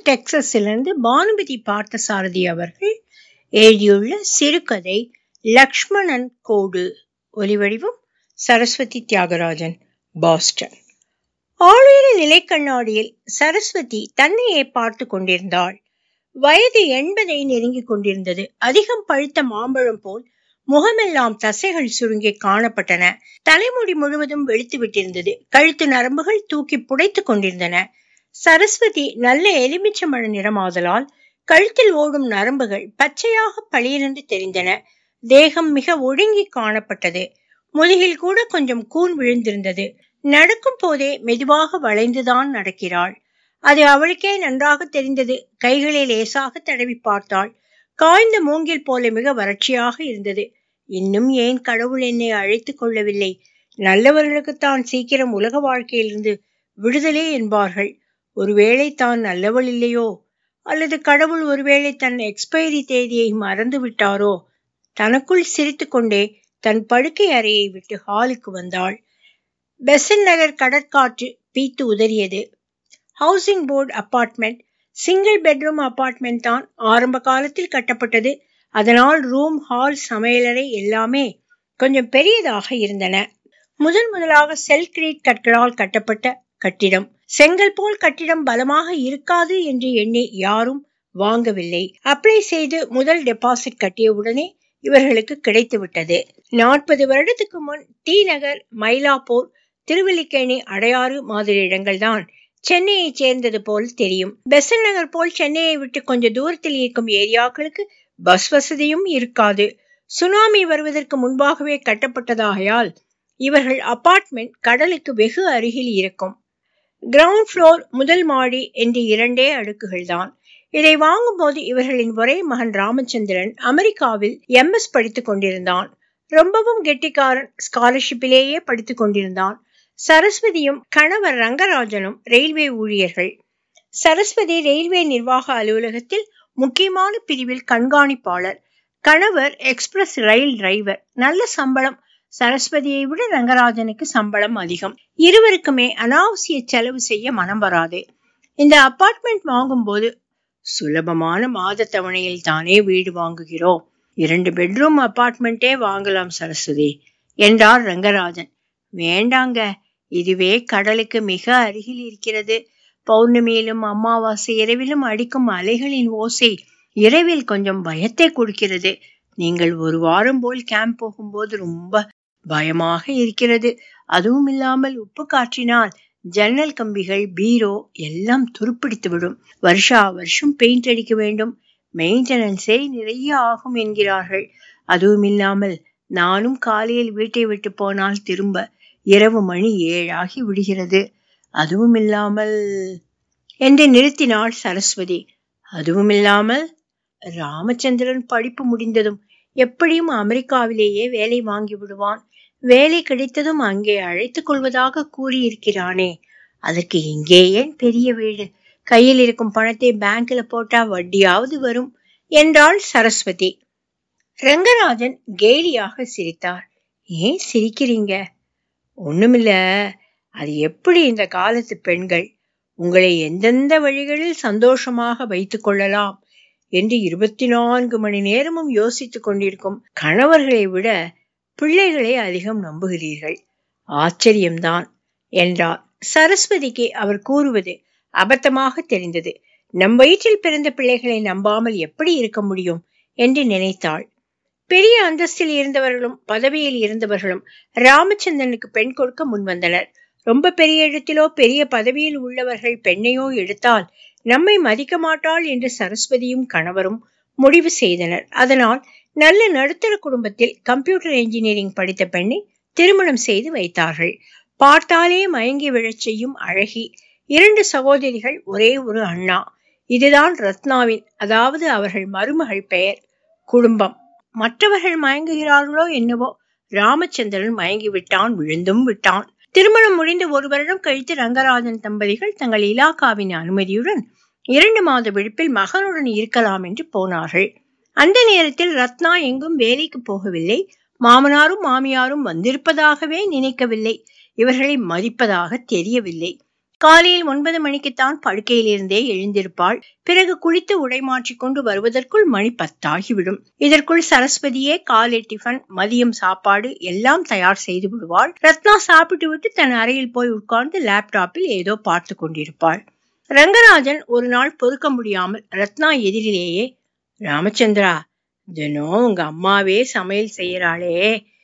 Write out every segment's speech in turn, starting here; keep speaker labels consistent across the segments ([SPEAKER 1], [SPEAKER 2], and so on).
[SPEAKER 1] டெக்சஸிலிருந்து பானுமதி பார்த்தசாரதி அவர்கள் எழுதியுள்ள சிறுகதை லக்ஷ்மணன் கோடு ஒலிவடிவம் சரஸ்வதி தியாகராஜன் பாஸ்டன் ஆளுயர நிலைக்கண்ணாடியில் சரஸ்வதி தன்னையே பார்த்து கொண்டிருந்தாள் வயது எண்பதை நெருங்கிக் கொண்டிருந்தது அதிகம் பழுத்த மாம்பழம் போல் முகமெல்லாம் தசைகள் சுருங்கி காணப்பட்டன தலைமுடி முழுவதும் வெளுத்து விட்டிருந்தது கழுத்து நரம்புகள் தூக்கி புடைத்துக் கொண்டிருந்தன சரஸ்வதி நல்ல எலுமிச்சம்பழ நிறமாதலால் கழுத்தில் ஓடும் நரம்புகள் பச்சையாக பளிரென்று தெரிந்தன தேகம் மிக ஒடுங்கி காணப்பட்டது முதுகில் கூட கொஞ்சம் கூன் விழுந்திருந்தது நடக்கும் போதே மெதுவாக வளைந்துதான் நடக்கிறாள் அது அவளுக்கே நன்றாக தெரிந்தது கைகளை லேசாக தடவி பார்த்தாள் காய்ந்த மூங்கில் போல மிக வறட்சியாக இருந்தது இன்னும் ஏன் கடவுள் என்னை அழைத்துக் கொள்ளவில்லை நல்லவர்களுக்குத்தான் சீக்கிரம் உலக வாழ்க்கையிலிருந்து விடுதலை என்பார்கள் ஒருவேளை தான் நல்லவள் இல்லையோ அல்லது கடவுள் ஒருவேளை தன் எக்ஸ்பைரி தேதியை மறந்து விட்டாரோ தனக்குள் சிரித்துக்கொண்டே தன் படுக்கை அறையை விட்டு ஹாலுக்கு வந்தாள் பெசன் நகர் கடற்காற்று பீத்து உதறியது housing board apartment single bedroom apartment தான் ஆரம்ப காலத்தில் கட்டப்பட்டது அதனால் ரூம் ஹால் சமையலறை எல்லாமே கொஞ்சம் பெரியதாக இருந்தன முதன் முதலாக செல்கிரீட் கற்களால் கட்டப்பட்ட கட்டிடம் செங்கல் போல் கட்டிடம் பலமாக இருக்காது என்று எண்ணி யாரும் வாங்கவில்லை அப்ளை செய்து முதல் டெபாசிட் கட்டிய உடனே இவர்களுக்கு கிடைத்து விட்டது நாற்பது வருடத்துக்கு முன் டி நகர் மயிலாப்பூர் திருவல்லிக்கேணி அடையாறு மாதிரி இடங்கள்தான் சென்னையை சேர்ந்தது போல் தெரியும் பெசன் நகர் போல் சென்னையை விட்டு கொஞ்ச தூரத்தில் இருக்கும் ஏரியாக்களுக்கு பஸ் வசதியும் இருக்காது சுனாமி வருவதற்கு முன்பாகவே கட்டப்பட்டதாகையால் இவர்கள் அபார்ட்மெண்ட் கடலுக்கு வெகு அருகில் இருக்கும் கிரவுண்ட் ஃப்ளோர் முதல் மாடி என்று இரண்டே அடுக்குகள் தான் இதை வாங்கும்போது இவர்களின் ஒரே மகன் ராமச்சந்திரன் அமெரிக்காவில் எம்எஸ் படித்துக் கொண்டிருந்தான் ரொம்பவும் கெட்டிக்காரன் ஸ்காலர்ஷிப்பிலேயே படித்துக் கொண்டிருந்தான் சரஸ்வதியும் கணவர் ரங்கராஜனும் ரயில்வே ஊழியர்கள் சரஸ்வதி ரயில்வே நிர்வாக அலுவலகத்தில் முக்கியமான பிரிவில் கண்காணிப்பாளர் கணவர் எக்ஸ்பிரஸ் ரயில் டிரைவர் நல்ல சம்பளம் சரஸ்வதியை விட ரங்கராஜனுக்கு சம்பளம் அதிகம் இருவருக்குமே அனாவசிய செலவு செய்ய மனம் வராது இந்த அபார்ட்மெண்ட் வாங்கும்போது சுலபமான மாத தவணையில் தானே வீடு வாங்குகிறோம் இரண்டு பெட்ரூம் அபார்ட்மெண்ட்டே வாங்கலாம் சரஸ்வதி என்றார் ரங்கராஜன் வேண்டாங்க இதுவே கடலுக்கு மிக அருகில் இருக்கிறது பௌர்ணமியிலும் அமாவாசை இரவிலும் அடிக்கும் அலைகளின் ஓசை இரவில் கொஞ்சம் பயத்தை கொடுக்கிறது நீங்கள் ஒரு வாரம் போல் கேம்ப் போகும்போது ரொம்ப பயமாக இருக்கிறது அதுவும் இல்லாமல் உப்பு காற்றினால் ஜன்னல் கம்பிகள் பீரோ எல்லாம் துருப்பிடித்து விடும் வருஷா வருஷம் பெயிண்ட் அடிக்க வேண்டும் மெயின்டெனன்ஸே நிறைய ஆகும் என்கிறார்கள் அதுவும் இல்லாமல் நானும் காலையில் வீட்டை விட்டு போனால் திரும்ப இரவு மணி ஏழாகி விடுகிறது அதுவும் இல்லாமல் என்று நிறுத்தினாள் சரஸ்வதி அதுவும் இல்லாமல் ராமச்சந்திரன் படிப்பு முடிந்ததும் எப்படியும் அமெரிக்காவிலேயே வேலை வாங்கி விடுவான் வேலை கிடைத்ததும் அங்கே அழைத்துக் கொள்வதாக கூறியிருக்கிறானே அதற்கு இங்கே ஏன் பெரிய வீடு கையில் இருக்கும் பணத்தை பேங்க்ல போட்டா வட்டியாவது வரும் என்றாள் சரஸ்வதி ரங்கராஜன் கேலியாக சிரித்தார் ஏன் சிரிக்கிறீங்க ஒண்ணுமில்ல அது எப்படி இந்த காலத்து பெண்கள் உங்களை எந்தெந்த வழிகளில் சந்தோஷமாக வைத்துக் கொள்ளலாம் என்று இருபத்தி நான்கு மணி நேரமும் யோசித்துக் கொண்டிருக்கும் கணவர்களை விட பிள்ளைகளை அதிகம் நம்புகிறீர்கள் ஆச்சரியம்தான் என்றார் சரஸ்வதிக்கு அவர் கூறுவது அபத்தமாக தெரிந்தது நம் வயிற்றில் பிறந்த பிள்ளைகளை நம்பாமல் எப்படி இருக்க முடியும் என்று நினைத்தாள் பெரிய அந்தஸ்தில் இருந்தவர்களும் பதவியில் இருந்தவர்களும் ராமச்சந்திரனுக்கு பெண் கொடுக்க முன்வந்தனர் ரொம்ப பெரிய இடத்திலோ பெரிய பதவியில் உள்ளவர்கள் பெண்ணையோ எடுத்தால் நம்மை மதிக்க மாட்டாள் என்று சரஸ்வதியும் கணவரும் முடிவு செய்தனர் அதனால் நல்ல நடுத்தர குடும்பத்தில் கம்ப்யூட்டர் என்ஜினியரிங் படித்த பெண்ணை திருமணம் செய்து வைத்தார்கள் பார்த்தாலே மயங்கி விழச் செய்யும் அழகி இரண்டு சகோதரிகள் ஒரே ஒரு அண்ணா இதுதான் ரத்னாவின் அதாவது அவர்கள் மருமகள் பெயர் குடும்பம் மற்றவர்கள் மயங்குகிறார்களோ என்னவோ ராமச்சந்திரன் மயங்கி விட்டான் விழுந்தும் விட்டான் திருமணம் முடிந்து ஒரு வருடம் கழித்து ரங்கராஜன் தம்பதிகள் தங்கள் இலாக்காவின் அனுமதியுடன் இரண்டு மாத விடுப்பில் மகனுடன் இருக்கலாம் என்று போனார்கள் அந்த நேரத்தில் ரத்னா எங்கும் வேலைக்கு போகவில்லை மாமனாரும் மாமியாரும் வந்திருப்பதாகவே நினைக்கவில்லை இவர்களை மதிப்பதாக தெரியவில்லை காலையில் ஒன்பது மணிக்குத்தான் படுக்கையிலிருந்தே எழுந்திருப்பாள் பிறகு குளித்து உடை மாற்றிக்கொண்டு வருவதற்குள் மணி பத்தாகிவிடும் இதற்குள் சரஸ்வதியே காலை டிஃபன் மதியம் சாப்பாடு எல்லாம் தயார் செய்து விடுவாள் ரத்னா சாப்பிட்டு விட்டு தன் அறையில் போய் உட்கார்ந்து லேப்டாப்பில் ஏதோ பார்த்து கொண்டிருப்பாள் ரங்கராஜன் ஒரு நாள் பொறுக்க முடியாமல் ரத்னா எதிரிலேயே ராமச்சந்திரா தினம் உங்க அம்மாவே சமையல் செய்யறாளே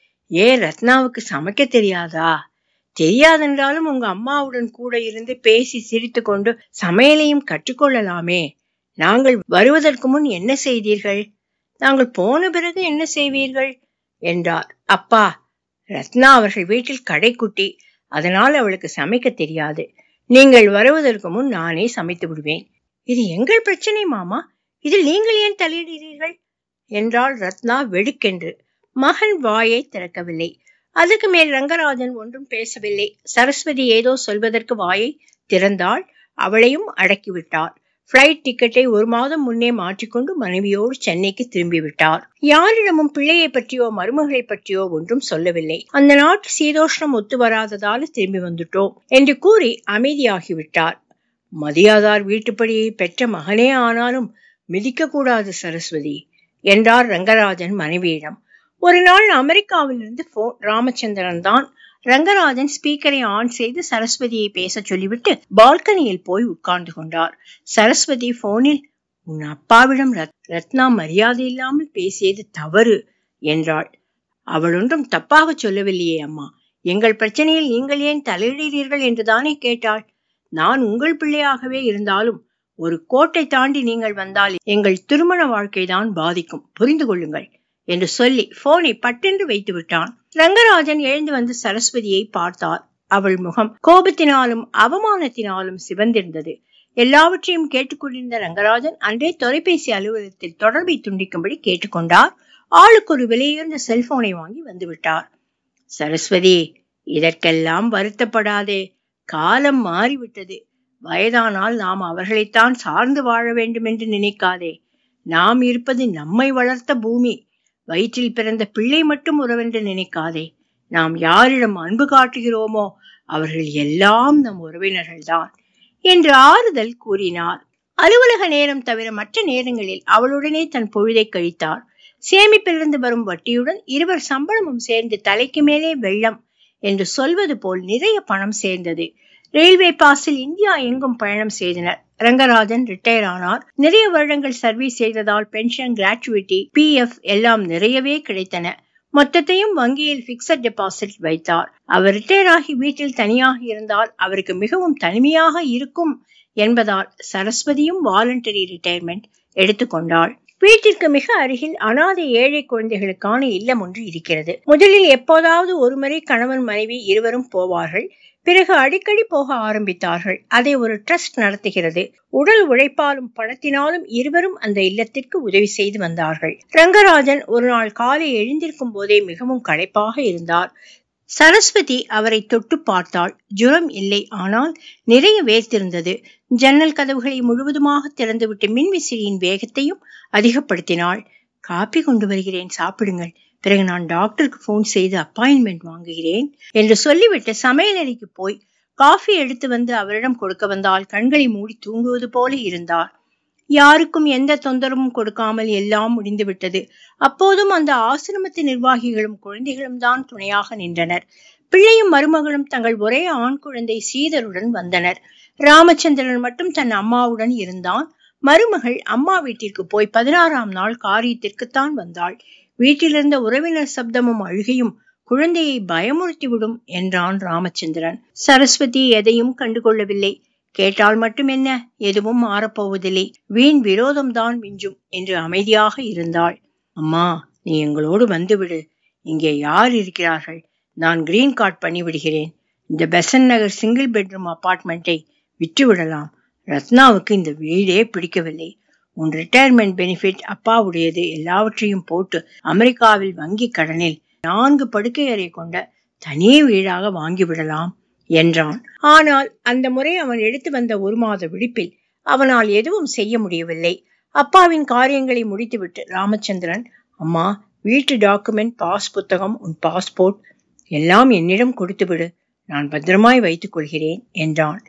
[SPEAKER 1] ஏன் ரத்னாவுக்கு சமைக்க தெரியாதா தெரியாதென்றாலும் உங்க அம்மாவுடன் கூட இருந்து பேசி சிரித்து கொண்டு சமையலையும் கற்றுக்கொள்ளலாமே நாங்கள் வருவதற்கு முன் என்ன செய்தீர்கள் நாங்கள் போன பிறகு என்ன செய்வீர்கள் என்றார் அப்பா ரத்னா அவர்கள் வீட்டில் கடைக்குட்டி அதனால் அவளுக்கு சமைக்க தெரியாது நீங்கள் வருவதற்கு முன் நானே சமைத்து விடுவேன் இது எங்கள் பிரச்சனை மாமா இதில் நீங்கள் ஏன் தலையிடுகிறீர்கள் என்றாள் ரத்னா வெடுக்கென்று மகன் வாயை திறக்கவில்லை அதுக்கு மேல் ரங்கராஜன் ஒன்றும் பேசவில்லை சரஸ்வதி ஏதோ சொல்வதற்கு வாயை திறந்தாள் அவளையும் அடக்கிவிட்டார் பிளைட் டிக்கெட்டை ஒரு மாதம் முன்னே மாற்றிக்கொண்டு மனைவியோடு சென்னைக்கு திரும்பிவிட்டார் யாரிடமும் பிள்ளையை பற்றியோ மருமகளை பற்றியோ ஒன்றும் சொல்லவில்லை அந்த நாட்டு சீதோஷ்ணம் ஒத்து வராததால திரும்பி வந்துட்டோம் என்று கூறி அமைதியாகிவிட்டார் மதியாதார் வீட்டுப்படியை பெற்ற மகனே ஆனாலும் மிதிக்க கூடாது சரஸ்வதி என்றார் ரங்கராஜன் மனைவியிடம் ஒரு நாள் அமெரிக்காவிலிருந்து போன் ராமச்சந்திரன் தான் ரங்கராஜன் ஸ்பீக்கரை ஆன் செய்து சரஸ்வதியை பேச சொல்லிவிட்டு பால்கனியில் போய் உட்கார்ந்து கொண்டார் சரஸ்வதி போனில் உன் அப்பாவிடம் ரத்னா மரியாதை இல்லாமல் பேசியது தவறு என்றாள் அவள் ஒன்றும் தப்பாக சொல்லவில்லையே அம்மா எங்கள் பிரச்சனையில் நீங்கள் ஏன் தலையிடுகிறீர்கள் என்றுதானே கேட்டாள் நான் உங்கள் பிள்ளையாகவே இருந்தாலும் ஒரு கோட்டை தாண்டி நீங்கள் வந்தால் எங்கள் திருமண வாழ்க்கைதான் பாதிக்கும் புரிந்து கொள்ளுங்கள் என்று சொல்லி போனை பட்டென்று வைத்து விட்டான் ரங்கராஜன் எழுந்து வந்து சரஸ்வதியை பார்த்தார் அவள் முகம் கோபத்தினாலும் அவமானத்தினாலும் சிவந்திருந்தது எல்லாவற்றையும் கேட்டுக்கொண்டிருந்த ரங்கராஜன் அன்றே தொலைபேசி அலுவலகத்தில் தொடர்பை துண்டிக்கும்படி கேட்டுக்கொண்டார் ஆளுக்கு ஒரு விலையுயர்ந்த செல்போனை வாங்கி வந்துவிட்டார் சரஸ்வதி இதற்கெல்லாம் வருத்தப்படாதே காலம் மாறிவிட்டது வயதானால் நாம் அவர்களைத்தான் சார்ந்து வாழ வேண்டும் என்று நினைக்காதே நாம் இருப்பது நம்மை வளர்த்த பூமி வயிற்றில் பிறந்த பிள்ளை மட்டும் உறவென்று நினைக்காதே நாம் யாரிடம் அன்பு காட்டுகிறோமோ அவர்கள் எல்லாம் நம் உறவினர்கள்தான் என்று ஆறுதல் கூறினார் அலுவலக நேரம் தவிர மற்ற நேரங்களில் அவளுடனே தன் பொழுதை கழித்தார் சேமிப்பிலிருந்து வரும் வட்டியுடன் இருவர் சம்பளமும் சேர்ந்து தலைக்கு மேலே வெள்ளம் என்று சொல்வது போல் நிறைய பணம் சேர்ந்தது ரயில்வே பாஸில் இந்தியா எங்கும் பயணம் செய்தனர் ரங்கராஜன் ரிட்டையர் ஆனார் நிறைய வருடங்கள் சர்வீஸ் செய்ததால் பென்ஷன் கிராச்சுவிட்டி பி எஃப் எல்லாம் நிறையவே கிடைத்தன மொத்தத்தையும் வங்கியில் பிக்சட் டெபாசிட் வைத்தார் அவர் ரிட்டையர் ஆகி வீட்டில் தனியாக இருந்தால் அவருக்கு மிகவும் தனிமையாக இருக்கும் என்பதால் சரஸ்வதியும் வாலண்டரி ரிட்டையர்மெண்ட் எடுத்துக்கொண்டாள் வீட்டிற்கு மிக அருகில் அனாதை ஏழை குழந்தைகளுக்கான இல்லம் ஒன்று இருக்கிறது முதலில் எப்போதாவது ஒருமுறை கணவன் மனைவி இருவரும் போவார்கள் பிறகு அடிக்கடி போக ஆரம்பித்தார்கள் அதை ஒரு ட்ரஸ்ட் நடத்துகிறது உடல் உழைப்பாலும் பணத்தினாலும் இருவரும் அந்த இல்லத்திற்கு உதவி செய்து வந்தார்கள் ரங்கராஜன் ஒரு நாள் காலை எழுந்திருக்கும் போதே மிகவும் களைப்பாக இருந்தார் சரஸ்வதி அவரை தொட்டு பார்த்தாள் ஜுரம் இல்லை ஆனால் நிறைய வேர்த்திருந்தது ஜன்னல் கதவுகளை முழுவதுமாக திறந்துவிட்டு மின்விசிறியின் வேகத்தையும் அதிகப்படுத்தினாள் காப்பி கொண்டு வருகிறேன் சாப்பிடுங்கள் பிறகு நான் டாக்டருக்கு போன் செய்து அப்பாயின்மெண்ட் வாங்குகிறேன் என்று சொல்லிவிட்டு சமையலறைக்கு போய் காஃபி எடுத்து வந்து அவரிடம் கொடுக்க வந்தால் கண்களை மூடி தூங்குவது போல இருந்தார் யாருக்கும் எந்த தொந்தரவும் கொடுக்காமல் எல்லாம் முடிந்துவிட்டது அப்போதும் அந்த ஆசிரமத்து நிர்வாகிகளும் குழந்தைகளும் தான் துணையாக நின்றனர் பிள்ளையும் மருமகளும் தங்கள் ஒரே ஆண் குழந்தை சீதருடன் வந்தனர் ராமச்சந்திரன் மட்டும் தன் அம்மாவுடன் இருந்தான் மருமகள் அம்மா வீட்டிற்கு போய் பதினாறாம் நாள் காரியத்திற்குத்தான் வந்தாள் வீட்டிலிருந்த உறவினர் சப்தமும் அழுகையும் குழந்தையை பயமுறுத்திவிடும் என்றான் ராமச்சந்திரன் சரஸ்வதி எதையும் கண்டுகொள்ளவில்லை கேட்டால் மட்டும் என்ன எதுவும் மாறப்போவதில்லை வீண் விரோதம்தான் மிஞ்சும் என்று அமைதியாக இருந்தாள் அம்மா நீ எங்களோடு வந்துவிடு இங்கே யார் இருக்கிறார்கள் நான் கிரீன் கார்டு பண்ணி விடுகிறேன் இந்த பெசன் நகர் சிங்கிள் பெட்ரூம் அபார்ட்மெண்ட்டை விற்றுவிடலாம் ரத்னாவுக்கு இந்த வீடே பிடிக்கவில்லை உன் ரிட்டையர்மெண்ட் பெனிஃபிட் அப்பாவுடையது எல்லாவற்றையும் போட்டு அமெரிக்காவில் வங்கி கடனில் நான்கு படுக்கை அறை கொண்ட தனி வீடாக வாங்கிவிடலாம் என்றான் ஆனால் அந்த முறை அவன் எடுத்து வந்த ஒரு மாத விடுப்பில் அவனால் எதுவும் செய்ய முடியவில்லை அப்பாவின் காரியங்களை முடித்துவிட்டு ராமச்சந்திரன் அம்மா வீட்டு டாக்குமெண்ட் பாஸ் புத்தகம் உன் பாஸ்போர்ட் எல்லாம் என்னிடம் கொடுத்துவிடு நான் பத்திரமாய் வைத்துக் கொள்கிறேன் என்றான்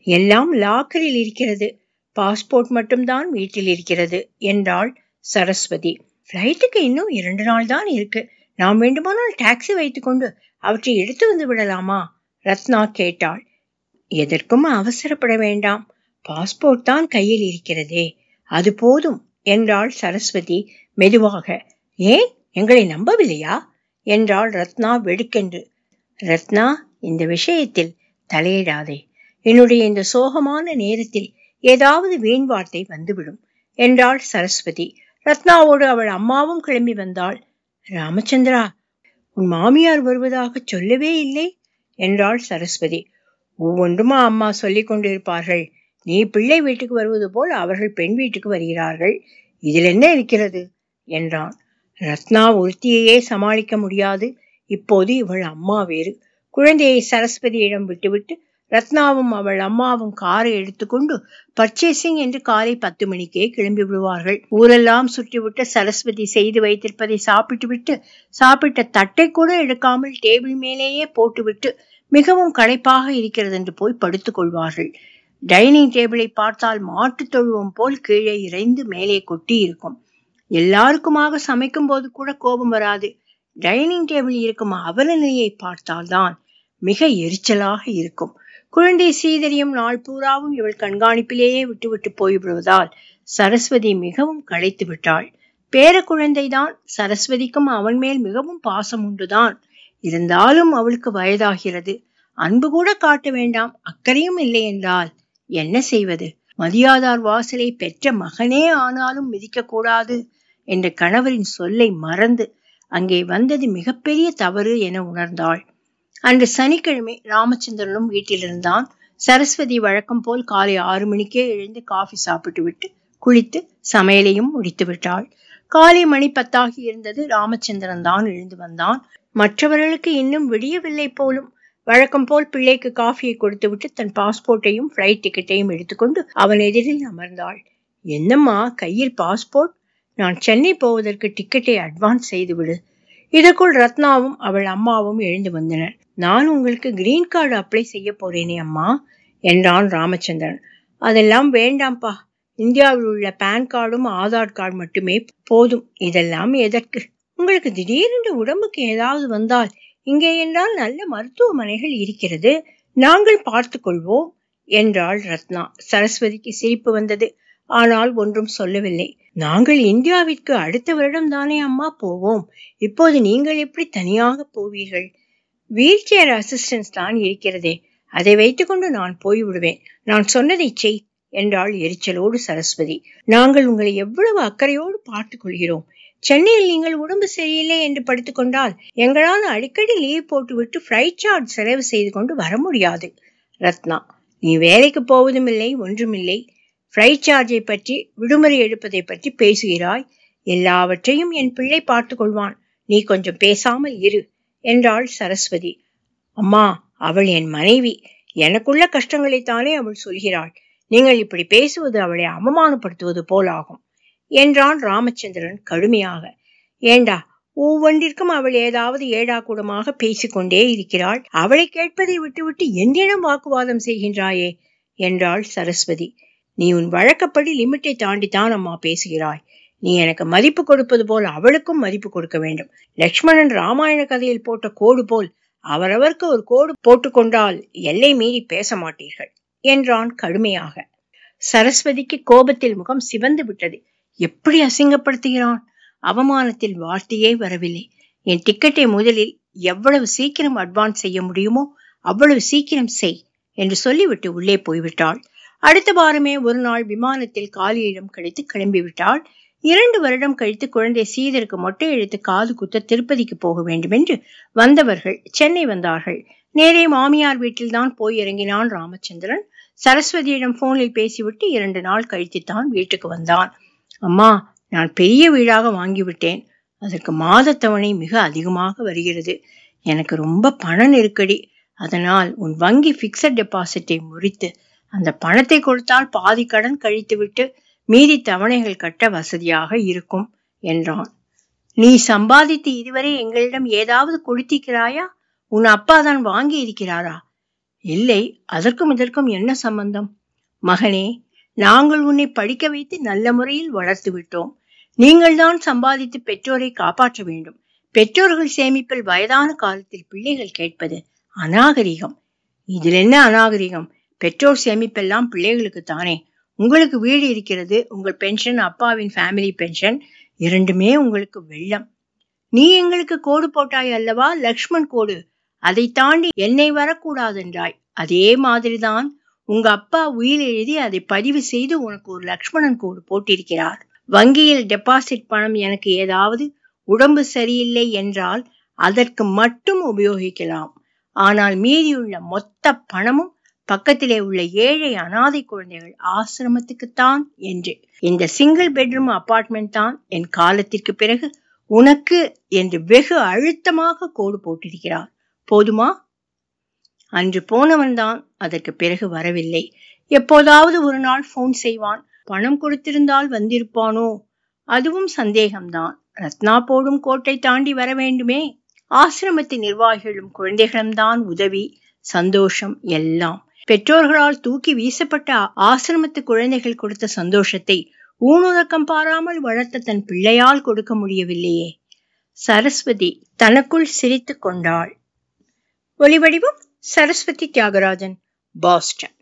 [SPEAKER 1] எல்லாம் லாக்கரில் இருக்கிறது பாஸ்போர்ட் மட்டும்தான் வீட்டில் இருக்கிறது என்றாள் சரஸ்வதி ஃப்ளைட்டுக்கு இன்னும் இரண்டு நாள் தான் இருக்கு நாம் வேண்டுமானால் டாக்ஸி வைத்துக்கொண்டு அவற்றை எடுத்து வந்து விடலாமா ரத்னா கேட்டாள் எதற்கும் அவசரப்பட வேண்டாம் பாஸ்போர்ட் தான் கையில் இருக்கிறதே அது போதும் என்றாள் சரஸ்வதி மெதுவாக ஏன் எங்களை நம்பவில்லையா என்றாள் ரத்னா வெடுக்கென்று ரத்னா இந்த விஷயத்தில் தலையிடாதே என்னுடைய இந்த சோகமான நேரத்தில் ஏதாவது வீண் வார்த்தை வந்துவிடும் என்றாள் சரஸ்வதி ரத்னாவோடு அவள் அம்மாவும் கிளம்பி வந்தாள் ராமச்சந்திரா உன் மாமியார் வருவதாக சொல்லவே இல்லை என்றாள் சரஸ்வதி ஒவ்வொன்றுமா அம்மா சொல்லிக் கொண்டிருப்பார்கள் நீ பிள்ளை வீட்டுக்கு வருவது போல் அவர்கள் பெண் வீட்டுக்கு வருகிறார்கள் இதில் என்ன இருக்கிறது என்றான் ரத்னா ஒருத்தியையே சமாளிக்க முடியாது இப்போது இவள் அம்மா வேறு குழந்தையை சரஸ்வதியிடம் விட்டுவிட்டு ரத்னாவும் அவள் அம்மாவும் காரை எடுத்துக்கொண்டு பர்ச்சேசிங் என்று காலை பத்து மணிக்கே கிளம்பி விடுவார்கள் ஊரெல்லாம் சுற்றிவிட்டு சரஸ்வதி செய்து வைத்திருப்பதை சாப்பிட்டுவிட்டு சாப்பிட்ட தட்டை கூட எடுக்காமல் டேபிள் மேலேயே போட்டுவிட்டு மிகவும் களைப்பாக இருக்கிறது என்று போய் படுத்துக் கொள்வார்கள் டைனிங் டேபிளை பார்த்தால் மாட்டுத் தொழுவம் போல் கீழே இறைந்து மேலே கொட்டி இருக்கும் எல்லாருக்குமாக சமைக்கும் போது கூட கோபம் வராது டைனிங் டேபிள் இருக்கும் அவல நிலையை பார்த்தால்தான் மிக எரிச்சலாக இருக்கும் குழந்தை சீதரியும் நாள் பூராவும் இவள் கண்காணிப்பிலேயே விட்டுவிட்டு போய்விடுவதால் சரஸ்வதி மிகவும் களைத்து விட்டாள் பேர குழந்தைதான் சரஸ்வதிக்கும் அவன் மேல் மிகவும் பாசம் உண்டுதான் இருந்தாலும் அவளுக்கு வயதாகிறது அன்பு கூட காட்ட வேண்டாம் அக்கறையும் இல்லை என்றால் என்ன செய்வது மதியாதார் வாசலை பெற்ற மகனே ஆனாலும் மிதிக்க கூடாது என்ற கணவரின் சொல்லை மறந்து அங்கே வந்தது மிகப்பெரிய தவறு என உணர்ந்தாள் அன்று சனிக்கிழமை ராமச்சந்திரனும் வீட்டிலிருந்தான் சரஸ்வதி வழக்கம் போல் காலை ஆறு மணிக்கே எழுந்து காஃபி சாப்பிட்டு விட்டு குளித்து சமையலையும் முடித்து விட்டாள் காலை மணி பத்தாகி இருந்தது ராமச்சந்திரன் தான் எழுந்து வந்தான் மற்றவர்களுக்கு இன்னும் விடியவில்லை போலும் வழக்கம் போல் பிள்ளைக்கு காஃபியை கொடுத்துவிட்டு தன் பாஸ்போர்ட்டையும் ஃப்ளைட் டிக்கெட்டையும் எடுத்துக்கொண்டு அவன் எதிரில் அமர்ந்தாள் என்னம்மா கையில் பாஸ்போர்ட் நான் சென்னை போவதற்கு டிக்கெட்டை அட்வான்ஸ் செய்துவிடு இதற்குள் ரத்னாவும் அவள் அம்மாவும் எழுந்து வந்தனர் நான் உங்களுக்கு கிரீன் கார்டு அப்ளை செய்ய போறேனே அம்மா என்றான் ராமச்சந்திரன் அதெல்லாம் வேண்டாம்ப்பா இந்தியாவில் உள்ள பேன் கார்டும் ஆதார் கார்டு மட்டுமே போதும் இதெல்லாம் எதற்கு உங்களுக்கு திடீரென்று உடம்புக்கு ஏதாவது வந்தால் இங்கே என்றால் நல்ல மருத்துவமனைகள் இருக்கிறது நாங்கள் பார்த்து கொள்வோம் என்றாள் ரத்னா சரஸ்வதிக்கு சிரிப்பு வந்தது ஆனால் ஒன்றும் சொல்லவில்லை நாங்கள் இந்தியாவிற்கு அடுத்த வருடம் தானே அம்மா போவோம் இப்போது நீங்கள் எப்படி தனியாக போவீர்கள் வீல் சேர் அசிஸ்டன்ஸ் தான் இருக்கிறதே அதை வைத்துக்கொண்டு நான் போய்விடுவேன் நான் சொன்னதை செய் என்றாள் எரிச்சலோடு சரஸ்வதி நாங்கள் உங்களை எவ்வளவு அக்கறையோடு பார்த்துக் கொள்கிறோம் சென்னையில் நீங்கள் உடம்பு சரியில்லை என்று படுத்துக் கொண்டால் எங்களால் அடிக்கடி லீவ் போட்டுவிட்டு ஃப்ளைட் சார்ஜ் செலவு செய்து கொண்டு வர முடியாது ரத்னா நீ வேலைக்கு போவதும் இல்லை ஒன்றுமில்லை ஃப்ளைட் சார்ஜை பற்றி விடுமுறை எடுப்பதை பற்றி பேசுகிறாய் எல்லாவற்றையும் என் பிள்ளை பார்த்து கொள்வான் நீ கொஞ்சம் பேசாமல் இரு என்றாள் சரஸ்வதி அம்மா அவள் என் மனைவி எனக்குள்ள கஷ்டங்களைத்தானே அவள் சொல்கிறாள் நீங்கள் இப்படி பேசுவது அவளை அவமானப்படுத்துவது போலாகும் என்றான் ராமச்சந்திரன் கடுமையாக ஏண்டா ஒவ்வொன்றிற்கும் அவள் ஏதாவது ஏடாகூடமாக பேசிக்கொண்டே இருக்கிறாள் அவளை கேட்பதை விட்டுவிட்டு என்னிடம் வாக்குவாதம் செய்கின்றாயே என்றாள் சரஸ்வதி நீ உன் வழக்கப்படி லிமிட்டை தாண்டித்தான் அம்மா பேசுகிறாய் நீ எனக்கு மதிப்பு கொடுப்பது போல் அவளுக்கும் மதிப்பு கொடுக்க வேண்டும் லக்ஷ்மணன் ராமாயண கதையில் போட்ட கோடு போல் அவரவருக்கு ஒரு கோடு போட்டுக்கொண்டால் எல்லை மீறி பேச மாட்டீர்கள் என்றான் கடுமையாக சரஸ்வதிக்கு கோபத்தில் முகம் சிவந்து விட்டது எப்படி அசிங்கப்படுத்துகிறான் அவமானத்தில் வார்த்தையே வரவில்லை என் டிக்கெட்டை முதலில் எவ்வளவு சீக்கிரம் அட்வான்ஸ் செய்ய முடியுமோ அவ்வளவு சீக்கிரம் செய் என்று சொல்லிவிட்டு உள்ளே போய்விட்டாள் அடுத்த வாரமே ஒரு நாள் விமானத்தில் காலியிடம் கிடைத்து கிளம்பிவிட்டாள் இரண்டு வருடம் கழித்து குழந்தை சீதருக்கு மொட்டை எடுத்து காது குத்த திருப்பதிக்கு போக வேண்டும் என்று வந்தவர்கள் சென்னை வந்தார்கள் நேரே மாமியார் வீட்டில்தான் போய் இறங்கினான் ராமச்சந்திரன் சரஸ்வதியிடம் போனில் பேசிவிட்டு இரண்டு நாள் கழித்துத்தான் வீட்டுக்கு வந்தான் அம்மா நான் பெரிய வீடாக வாங்கிவிட்டேன் அதற்கு மாதத்தவணை மிக அதிகமாக வருகிறது எனக்கு ரொம்ப பண நெருக்கடி அதனால் உன் வங்கி பிக்சட் டெபாசிட்டை முறித்து அந்த பணத்தை கொடுத்தால் பாதி கடன் கழித்துவிட்டு மீதி தவணைகள் கட்ட வசதியாக இருக்கும் என்றான் நீ சம்பாதித்து இதுவரை எங்களிடம் ஏதாவது கொடுத்திருக்கிறாயா உன் அப்பா தான் வாங்கி இருக்கிறாரா இல்லை அதற்கும் இதற்கும் என்ன சம்பந்தம் மகனே நாங்கள் உன்னை படிக்க வைத்து நல்ல முறையில் வளர்த்து விட்டோம் நீங்கள்தான் சம்பாதித்து பெற்றோரை காப்பாற்ற வேண்டும் பெற்றோர்கள் சேமிப்பில் வயதான காலத்தில் பிள்ளைகள் கேட்பது அநாகரிகம் இதில் என்ன அநாகரிகம் பெற்றோர் சேமிப்பெல்லாம் பிள்ளைகளுக்கு தானே உங்களுக்கு வீடு இருக்கிறது உங்கள் பென்ஷன் அப்பாவின் ஃபேமிலி பென்ஷன் இரண்டுமே உங்களுக்கு வெள்ளம் நீ எங்களுக்கு கோடு போட்டாய் அல்லவா லக்ஷ்மண் கோடு அதை தாண்டி என்னை வரக்கூடாதென்றாய் அதே மாதிரிதான் உங்க அப்பா உயிர் எழுதி அதை பதிவு செய்து உனக்கு ஒரு லக்ஷ்மணன் கோடு போட்டிருக்கிறார் வங்கியில் டெபாசிட் பணம் எனக்கு ஏதாவது உடம்பு சரியில்லை என்றால் அதற்கு மட்டும் உபயோகிக்கலாம் ஆனால் மீதியுள்ள மொத்த பணமும் பக்கத்திலே உள்ள ஏழை அனாதை குழந்தைகள் ஆசிரமத்துக்குத்தான் என்று இந்த சிங்கிள் பெட்ரூம் அபார்ட்மெண்ட் தான் என் காலத்திற்கு பிறகு உனக்கு என்று வெகு அழுத்தமாக கோடு போட்டிருக்கிறார் போதுமா அன்று போனவன்தான் அதற்கு பிறகு வரவில்லை எப்போதாவது ஒரு நாள் போன் செய்வான் பணம் கொடுத்திருந்தால் வந்திருப்பானோ அதுவும் சந்தேகம்தான் ரத்னா போடும் கோட்டை தாண்டி வர வேண்டுமே ஆசிரமத்து நிர்வாகிகளும் குழந்தைகளும் தான் உதவி சந்தோஷம் எல்லாம் பெற்றோர்களால் தூக்கி வீசப்பட்ட ஆசிரமத்து குழந்தைகள் கொடுத்த சந்தோஷத்தை ஊனுறக்கம் பாராமல் வளர்த்த தன் பிள்ளையால் கொடுக்க முடியவில்லையே சரஸ்வதி தனக்குள் சிரித்துக் கொண்டாள் ஒலிவடிவம் சரஸ்வதி தியாகராஜன் பாஸ்டன்